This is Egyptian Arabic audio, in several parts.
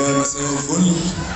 مساء الفل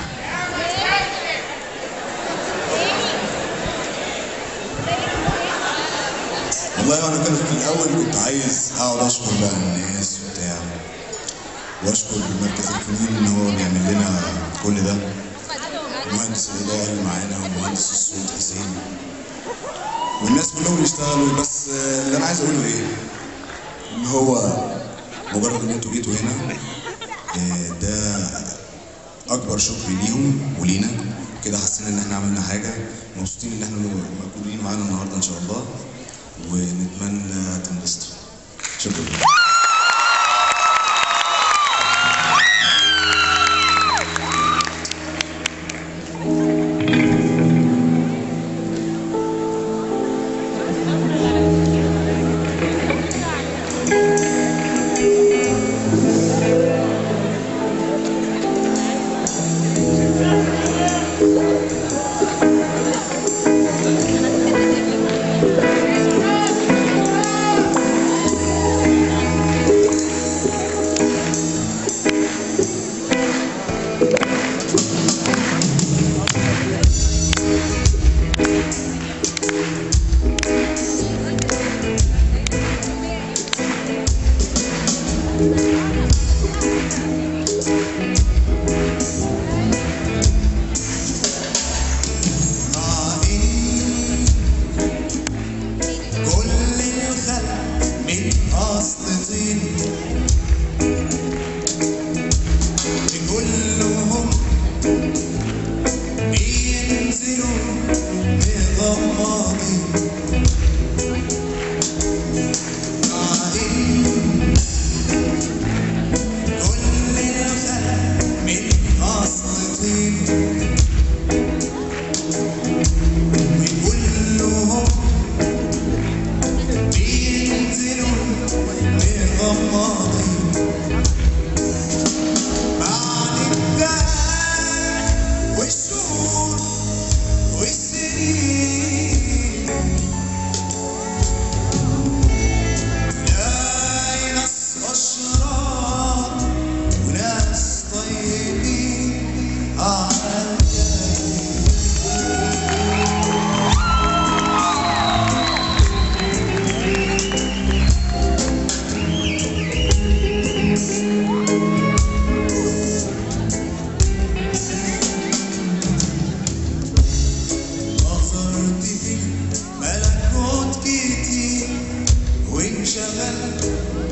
والله انا كنت في الاول كنت عايز اقعد اشكر بقى الناس وبتاع واشكر مركز الفنون ان هو بيعمل لنا كل ده المهندس الاضاءه اللي معانا ومهندس الصوت حسين والناس كلهم بيشتغلوا بس آه، اللي انا عايز اقوله ايه ان هو مجرد ان انتوا جيتوا هنا آه، ده اكبر شكر ليهم ولينا كده حسينا ان احنا عملنا حاجه مبسوطين ان احنا موجودين معانا النهارده ان شاء الله ونتمنى تنبسطوا شكرا كل الخلق من أصل طين كلهم بينزلوا مغمضين قاعدين كل الخلق من أصل طين كلهم بينزلوا مغمضين بعد الدهر والشهور والسنين تلاقي ناس أشرار وناس طيبين أعداء نظرت في ملكوت كتير وانشغلت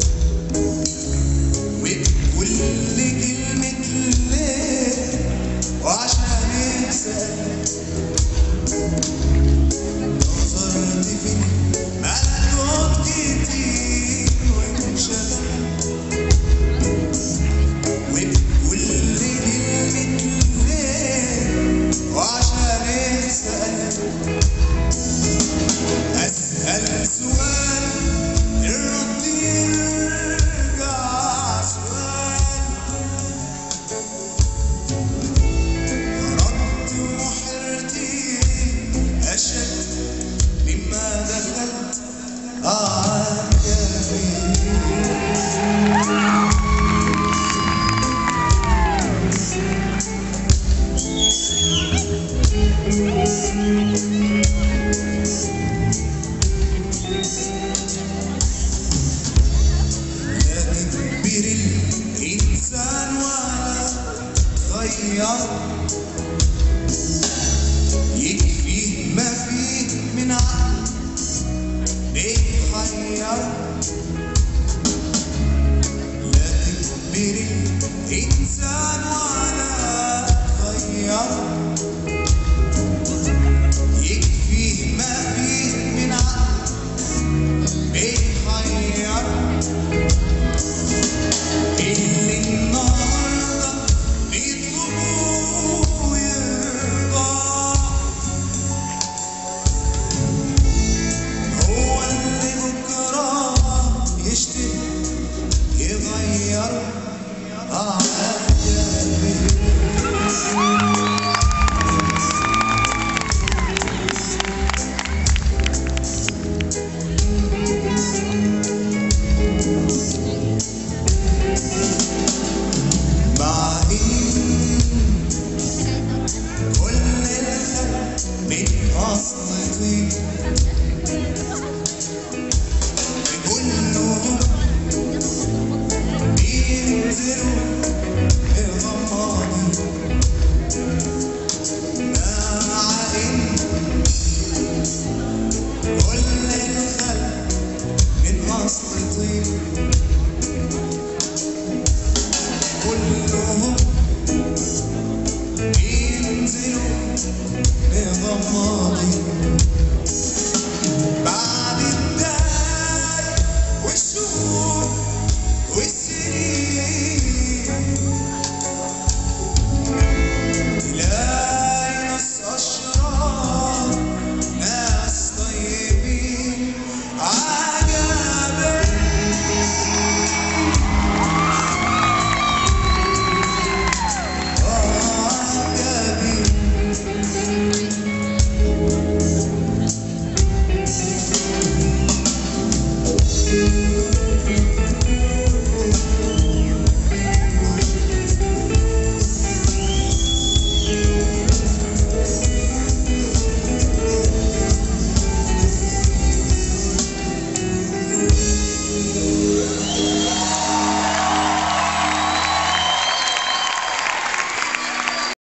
وبكل كلمة ليه وعشان اسأل نظرت في ملكوت كتير وانشغلت وبكل كلمة ليه وعشان اسأل أسأل سؤال الرد يرجع سؤال ردت محرتي أشد مما دخلت أعجبي لا تكبر الإنسان ولا غير يكفيه ما فيه من عقل بيحير لا تكبر الإنسان ولا